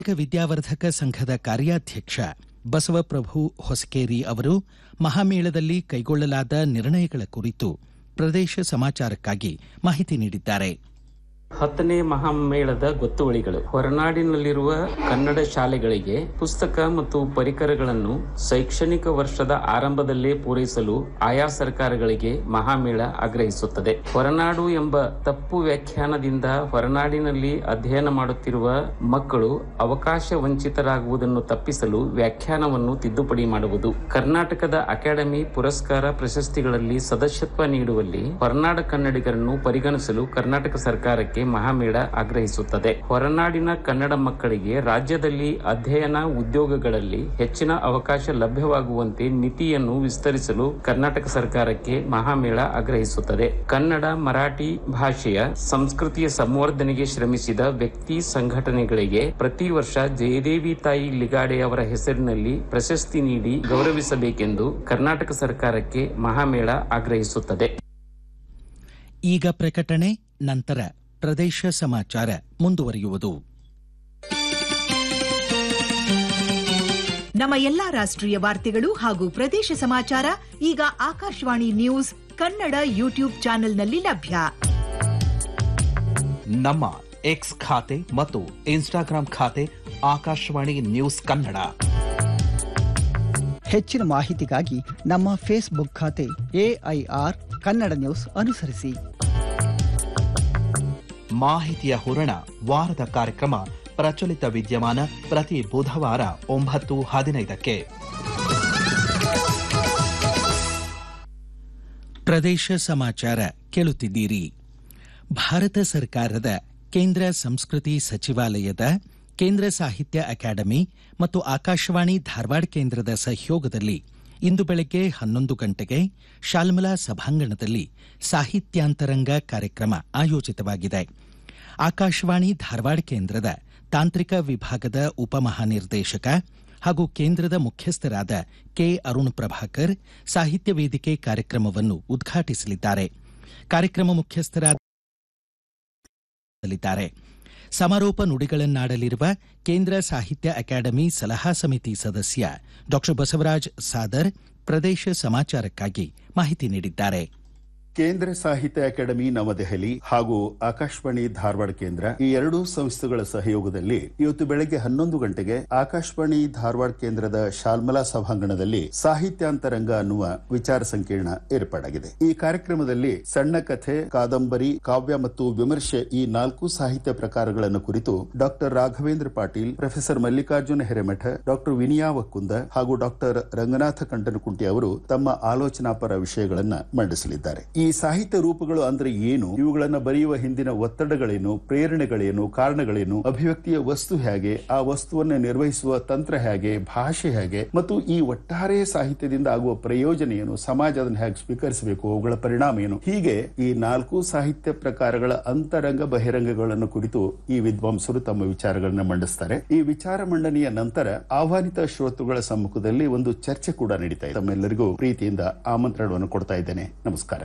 ಕರ್ನಾಟಕ ವಿದ್ಯಾವರ್ಧಕ ಸಂಘದ ಕಾರ್ಯಾಧ್ಯಕ್ಷ ಬಸವಪ್ರಭು ಹೊಸಕೇರಿ ಅವರು ಮಹಾಮೇಳದಲ್ಲಿ ಕೈಗೊಳ್ಳಲಾದ ನಿರ್ಣಯಗಳ ಕುರಿತು ಪ್ರದೇಶ ಸಮಾಚಾರಕ್ಕಾಗಿ ಮಾಹಿತಿ ನೀಡಿದ್ದಾರೆ ಹತ್ತನೇ ಮಹಾಮೇಳದ ಗೊತ್ತುವಳಿಗಳು ಹೊರನಾಡಿನಲ್ಲಿರುವ ಕನ್ನಡ ಶಾಲೆಗಳಿಗೆ ಪುಸ್ತಕ ಮತ್ತು ಪರಿಕರಗಳನ್ನು ಶೈಕ್ಷಣಿಕ ವರ್ಷದ ಆರಂಭದಲ್ಲೇ ಪೂರೈಸಲು ಆಯಾ ಸರ್ಕಾರಗಳಿಗೆ ಮಹಾಮೇಳ ಆಗ್ರಹಿಸುತ್ತದೆ ಹೊರನಾಡು ಎಂಬ ತಪ್ಪು ವ್ಯಾಖ್ಯಾನದಿಂದ ಹೊರನಾಡಿನಲ್ಲಿ ಅಧ್ಯಯನ ಮಾಡುತ್ತಿರುವ ಮಕ್ಕಳು ಅವಕಾಶ ವಂಚಿತರಾಗುವುದನ್ನು ತಪ್ಪಿಸಲು ವ್ಯಾಖ್ಯಾನವನ್ನು ತಿದ್ದುಪಡಿ ಮಾಡುವುದು ಕರ್ನಾಟಕದ ಅಕಾಡೆಮಿ ಪುರಸ್ಕಾರ ಪ್ರಶಸ್ತಿಗಳಲ್ಲಿ ಸದಸ್ಯತ್ವ ನೀಡುವಲ್ಲಿ ಹೊರನಾಡ ಕನ್ನಡಿಗರನ್ನು ಪರಿಗಣಿಸಲು ಕರ್ನಾಟಕ ಸರ್ಕಾರಕ್ಕೆ ಮಹಾಮೇಳ ಆಗ್ರಹಿಸುತ್ತದೆ ಹೊರನಾಡಿನ ಕನ್ನಡ ಮಕ್ಕಳಿಗೆ ರಾಜ್ಯದಲ್ಲಿ ಅಧ್ಯಯನ ಉದ್ಯೋಗಗಳಲ್ಲಿ ಹೆಚ್ಚಿನ ಅವಕಾಶ ಲಭ್ಯವಾಗುವಂತೆ ಮಿತಿಯನ್ನು ವಿಸ್ತರಿಸಲು ಕರ್ನಾಟಕ ಸರ್ಕಾರಕ್ಕೆ ಮಹಾಮೇಳ ಆಗ್ರಹಿಸುತ್ತದೆ ಕನ್ನಡ ಮರಾಠಿ ಭಾಷೆಯ ಸಂಸ್ಕೃತಿಯ ಸಂವರ್ಧನೆಗೆ ಶ್ರಮಿಸಿದ ವ್ಯಕ್ತಿ ಸಂಘಟನೆಗಳಿಗೆ ಪ್ರತಿ ವರ್ಷ ಜಯದೇವಿ ತಾಯಿ ಲಿಗಾಡೆ ಅವರ ಹೆಸರಿನಲ್ಲಿ ಪ್ರಶಸ್ತಿ ನೀಡಿ ಗೌರವಿಸಬೇಕೆಂದು ಕರ್ನಾಟಕ ಸರ್ಕಾರಕ್ಕೆ ಮಹಾಮೇಳ ಆಗ್ರಹಿಸುತ್ತದೆ ಈಗ ಪ್ರಕಟಣೆ ನಂತರ ಪ್ರದೇಶ ಸಮಾಚಾರ ಮುಂದುವರಿಯುವುದು ನಮ್ಮ ಎಲ್ಲಾ ರಾಷ್ಟ್ರೀಯ ವಾರ್ತೆಗಳು ಹಾಗೂ ಪ್ರದೇಶ ಸಮಾಚಾರ ಈಗ ಆಕಾಶವಾಣಿ ನ್ಯೂಸ್ ಕನ್ನಡ ಯೂಟ್ಯೂಬ್ ಚಾನೆಲ್ನಲ್ಲಿ ಲಭ್ಯ ನಮ್ಮ ಎಕ್ಸ್ ಖಾತೆ ಮತ್ತು ಇನ್ಸ್ಟಾಗ್ರಾಂ ಖಾತೆ ಆಕಾಶವಾಣಿ ನ್ಯೂಸ್ ಕನ್ನಡ ಹೆಚ್ಚಿನ ಮಾಹಿತಿಗಾಗಿ ನಮ್ಮ ಫೇಸ್ಬುಕ್ ಖಾತೆ ಎಐಆರ್ ಕನ್ನಡ ನ್ಯೂಸ್ ಅನುಸರಿಸಿ ಮಾಹಿತಿಯ ಹೂರಣ ವಾರದ ಕಾರ್ಯಕ್ರಮ ಪ್ರಚಲಿತ ವಿದ್ಯಮಾನ ಪ್ರತಿ ಬುಧವಾರ ಒಂಬತ್ತು ಹದಿನೈದಕ್ಕೆ ಪ್ರದೇಶ ಸಮಾಚಾರ ಕೇಳುತ್ತಿದ್ದೀರಿ ಭಾರತ ಸರ್ಕಾರದ ಕೇಂದ್ರ ಸಂಸ್ಕೃತಿ ಸಚಿವಾಲಯದ ಕೇಂದ್ರ ಸಾಹಿತ್ಯ ಅಕಾಡೆಮಿ ಮತ್ತು ಆಕಾಶವಾಣಿ ಧಾರವಾಡ ಕೇಂದ್ರದ ಸಹಯೋಗದಲ್ಲಿ ಇಂದು ಬೆಳಗ್ಗೆ ಹನ್ನೊಂದು ಗಂಟೆಗೆ ಶಾಲ್ಮಲಾ ಸಭಾಂಗಣದಲ್ಲಿ ಸಾಹಿತ್ಯಾಂತರಂಗ ಕಾರ್ಯಕ್ರಮ ಆಯೋಜಿತವಾಗಿದೆ ಆಕಾಶವಾಣಿ ಧಾರವಾಡ ಕೇಂದ್ರದ ತಾಂತ್ರಿಕ ವಿಭಾಗದ ಉಪಮಹಾನಿರ್ದೇಶಕ ಹಾಗೂ ಕೇಂದ್ರದ ಮುಖ್ಯಸ್ಥರಾದ ಕೆ ಅರುಣ್ ಪ್ರಭಾಕರ್ ಸಾಹಿತ್ಯ ವೇದಿಕೆ ಕಾರ್ಯಕ್ರಮವನ್ನು ಉದ್ಘಾಟಿಸಲಿದ್ದಾರೆ ಕಾರ್ಯಕ್ರಮ ಮುಖ್ಯಸ್ಥರಾದ ಲಿದ್ದಾರೆ ಸಮಾರೋಪ ನುಡಿಗಳನ್ನಾಡಲಿರುವ ಕೇಂದ್ರ ಸಾಹಿತ್ಯ ಅಕಾಡೆಮಿ ಸಲಹಾ ಸಮಿತಿ ಸದಸ್ಯ ಡಾಕ್ಟರ್ ಬಸವರಾಜ್ ಸಾದರ್ ಪ್ರದೇಶ ಸಮಾಚಾರಕ್ಕಾಗಿ ಮಾಹಿತಿ ನೀಡಿದ್ದಾರೆ ಕೇಂದ್ರ ಸಾಹಿತ್ಯ ಅಕಾಡೆಮಿ ನವದೆಹಲಿ ಹಾಗೂ ಆಕಾಶವಾಣಿ ಧಾರವಾಡ ಕೇಂದ್ರ ಈ ಎರಡೂ ಸಂಸ್ಥೆಗಳ ಸಹಯೋಗದಲ್ಲಿ ಇವತ್ತು ಬೆಳಗ್ಗೆ ಹನ್ನೊಂದು ಗಂಟೆಗೆ ಆಕಾಶವಾಣಿ ಧಾರವಾಡ ಕೇಂದ್ರದ ಶಾಲ್ಮಲಾ ಸಭಾಂಗಣದಲ್ಲಿ ಸಾಹಿತ್ಯಾಂತರಂಗ ಅನ್ನುವ ವಿಚಾರ ಸಂಕಿರಣ ಏರ್ಪಾಡಾಗಿದೆ ಈ ಕಾರ್ಯಕ್ರಮದಲ್ಲಿ ಸಣ್ಣ ಕಥೆ ಕಾದಂಬರಿ ಕಾವ್ಯ ಮತ್ತು ವಿಮರ್ಶೆ ಈ ನಾಲ್ಕು ಸಾಹಿತ್ಯ ಪ್ರಕಾರಗಳನ್ನು ಕುರಿತು doctor Raghavendra Patil professor Mallikarjuna Hiremath doctor Viniya Vakkunda ಹಾಗೂ ಡಾಕ್ಟರ್ ರಂಗನಾಥ ಕಂಟನಕುಂಟಿ ಅವರು ತಮ್ಮ ಆಲೋಚನಾಪರ ವಿಷಯಗಳನ್ನ ಮಂಡಿಸಲಿದ್ದಾರೆ ಈ ಸಾಹಿತ್ಯ ರೂಪಗಳು ಅಂದ್ರೆ ಏನು ಇವುಗಳನ್ನ ಬರೆಯುವ ಹಿಂದಿನ ಒತ್ತಡಗಳೇನು ಪ್ರೇರಣೆಗಳೇನು ಕಾರಣಗಳೇನು ಅಭಿವ್ಯಕ್ತಿಯ ವಸ್ತು ಹೇಗೆ ಆ ವಸ್ತುವನ್ನು ನಿರ್ವಹಿಸುವ ತಂತ್ರ ಹೇಗೆ ಭಾಷೆ ಹೇಗೆ ಮತ್ತು ಈ ಒಟ್ಟಾರೆ ಸಾಹಿತ್ಯದಿಂದ ಆಗುವ ಪ್ರಯೋಜನ ಏನು ಸಮಾಜ ಅದನ್ನು ಹೇಗೆ ಸ್ವೀಕರಿಸಬೇಕು ಅವುಗಳ ಪರಿಣಾಮ ಏನು ಹೀಗೆ ಈ ನಾಲ್ಕು ಸಾಹಿತ್ಯ ಪ್ರಕಾರಗಳ ಅಂತರಂಗ ಬಹಿರಂಗಗಳನ್ನು ಕುರಿತು ಈ ವಿದ್ವಾಂಸರು ತಮ್ಮ ವಿಚಾರಗಳನ್ನ ಮಂಡಿಸ್ತಾರೆ ಈ ವಿಚಾರ ಮಂಡನೆಯ ನಂತರ ಆಹ್ವಾನಿತ ಶ್ರೋತೃಗಳ ಸಮ್ಮುಖದಲ್ಲಿ ಒಂದು ಚರ್ಚೆ ಕೂಡ ನಡೀತಾ ಇದೆ ತಮ್ಮೆಲ್ಲರಿಗೂ ಪ್ರೀತಿಯಿಂದ ಆಮಂತ್ರಣವನ್ನು ಕೊಡ್ತಾ ಇದ್ದೇನೆ ನಮಸ್ಕಾರ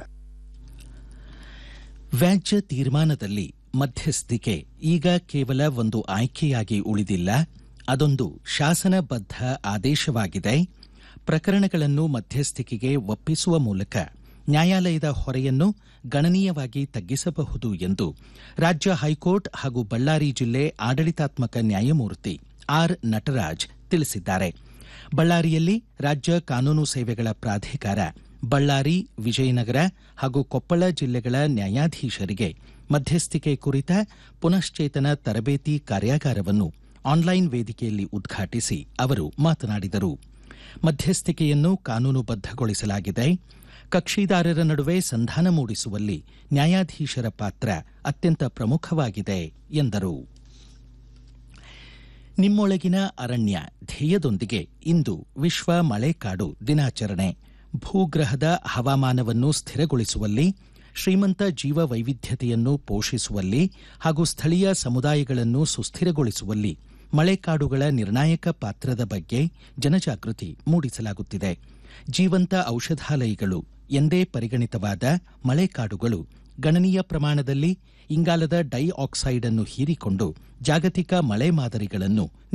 ವ್ಯಾಜ್ಯ ತೀರ್ಮಾನದಲ್ಲಿ ಮಧ್ಯಸ್ಥಿಕೆ ಈಗ ಕೇವಲ ಒಂದು ಆಯ್ಕೆಯಾಗಿ ಉಳಿದಿಲ್ಲ ಅದೊಂದು ಶಾಸನಬದ್ಧ ಆದೇಶವಾಗಿದೆ ಪ್ರಕರಣಗಳನ್ನು ಮಧ್ಯಸ್ಥಿಕೆಗೆ ಒಪ್ಪಿಸುವ ಮೂಲಕ ನ್ಯಾಯಾಲಯದ ಹೊರೆಯನ್ನು ಗಣನೀಯವಾಗಿ ತಗ್ಗಿಸಬಹುದು ಎಂದು ರಾಜ್ಯ ಹೈಕೋರ್ಟ್ ಹಾಗೂ ಬಳ್ಳಾರಿ ಜಿಲ್ಲೆ ಆಡಳಿತಾತ್ಮಕ ನ್ಯಾಯಮೂರ್ತಿ ಆರ್ ನಟರಾಜ್ ತಿಳಿಸಿದ್ದಾರೆ ಬಳ್ಳಾರಿಯಲ್ಲಿ ರಾಜ್ಯ ಕಾನೂನು ಸೇವೆಗಳ ಪ್ರಾಧಿಕಾರ ಬಳ್ಳಾರಿ ವಿಜಯನಗರ ಹಾಗೂ ಕೊಪ್ಪಳ ಜಿಲ್ಲೆಗಳ ನ್ಯಾಯಾಧೀಶರಿಗೆ ಮಧ್ಯಸ್ಥಿಕೆ ಕುರಿತ ಪುನಶ್ಚೇತನ ತರಬೇತಿ ಕಾರ್ಯಾಗಾರವನ್ನು ಆನ್ಲೈನ್ ವೇದಿಕೆಯಲ್ಲಿ ಉದ್ಘಾಟಿಸಿ ಅವರು ಮಾತನಾಡಿದರು ಮಧ್ಯಸ್ಥಿಕೆಯನ್ನು ಕಾನೂನುಬದ್ಧಗೊಳಿಸಲಾಗಿದೆ ಕಕ್ಷಿದಾರರ ನಡುವೆ ಸಂಧಾನ ಮೂಡಿಸುವಲ್ಲಿ ನ್ಯಾಯಾಧೀಶರ ಪಾತ್ರ ಅತ್ಯಂತ ಪ್ರಮುಖವಾಗಿದೆ ಎಂದರು ನಿಮ್ಮೊಳಗಿನ ಅರಣ್ಯ ಧ್ಯೇಯದೊಂದಿಗೆ ಇಂದು ವಿಶ್ವ ಮಳೆಕಾಡು ದಿನಾಚರಣೆ ಭೂಗ್ರಹದ ಹವಾಮಾನವನ್ನು ಸ್ಥಿರಗೊಳಿಸುವಲ್ಲಿ ಶ್ರೀಮಂತ ಜೀವ ವೈವಿಧ್ಯತೆಯನ್ನು ಪೋಷಿಸುವಲ್ಲಿ ಹಾಗೂ ಸ್ಥಳೀಯ ಸಮುದಾಯಗಳನ್ನು ಸುಸ್ಥಿರಗೊಳಿಸುವಲ್ಲಿ ಮಳೆಕಾಡುಗಳ ನಿರ್ಣಾಯಕ ಪಾತ್ರದ ಬಗ್ಗೆ ಜನಜಾಗೃತಿ ಮೂಡಿಸಲಾಗುತ್ತಿದೆ ಜೀವಂತ ಔಷಧಾಲಯಗಳು ಎಂದೇ ಪರಿಗಣಿತವಾದ ಮಳೆಕಾಡುಗಳು ಗಣನೀಯ ಪ್ರಮಾಣದಲ್ಲಿ ಇಂಗಾಲದ ಡೈ ಆಕ್ಸೈಡ್ ಅನ್ನು ಹೀರಿಕೊಂಡು ಜಾಗತಿಕ ಮಳೆ ಮಾದರಿಗಳನ್ನು